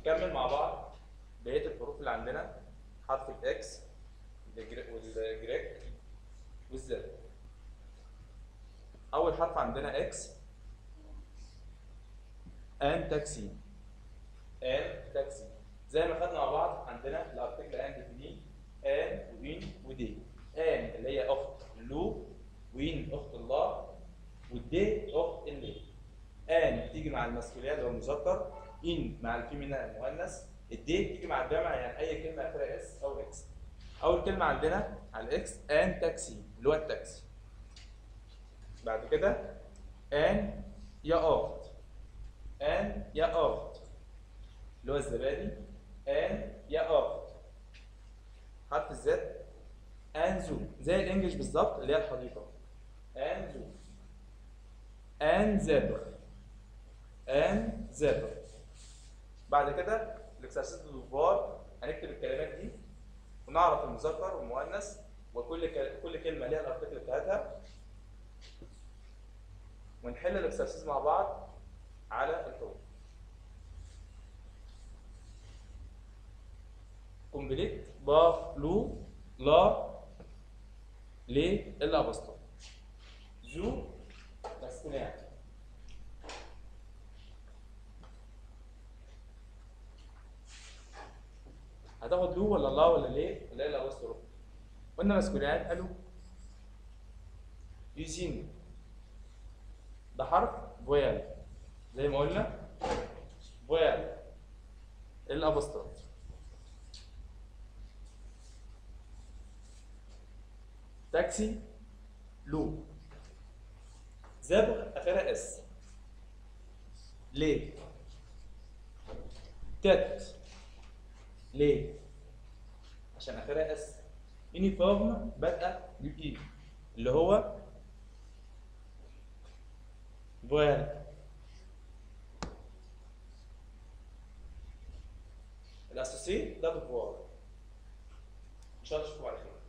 نكمل مع بعض بقيه الحروف اللي عندنا حرف الاكس والجريك والزد اول حرف عندنا اكس ان تاكسي ان تاكسي زي ما خدنا مع بعض عندنا الارتكل ان دي ان وين ودي ان اللي هي اخت لو وين اخت الله والدي اخت اللي ان تيجي مع المسؤوليه اللي هو المذكر ان مع الفيمينا المؤنث الدي تيجي مع الجمع يعني اي كلمه اخرها اس او اكس اول كلمه عندنا على الاكس ان تاكسي اللي هو التاكسي بعد كده ان يا اخت ان يا اخت اللي هو الزبادي ان يا اخت حرف الزد انزو زي الانجليش بالظبط اللي هي الحديقه انزو انزبر انزبر بعد كده الاكسرسيز الدوفار هنكتب الكلمات دي ونعرف المذكر والمؤنث وكل ك- كل كلمه ليها الارتكل بتاعتها ونحل الاكسرسيز مع بعض على الحروف كومبليت با لو لا لي الا بسطة زو مسكونات هتاخد لو ولا لا ولا ليه ولا الا بسطة قلنا مسكونات قالوا يوزين ده حرف فويال زي ما قلنا فويال الابسطات تاكسي لو زبغ اخرها اس ليه تت ليه عشان اخرها اس يونيفورم بادئه بالاي اللي هو فويل الاساسي ده دفوار ان شاء الله اشوفكم على خير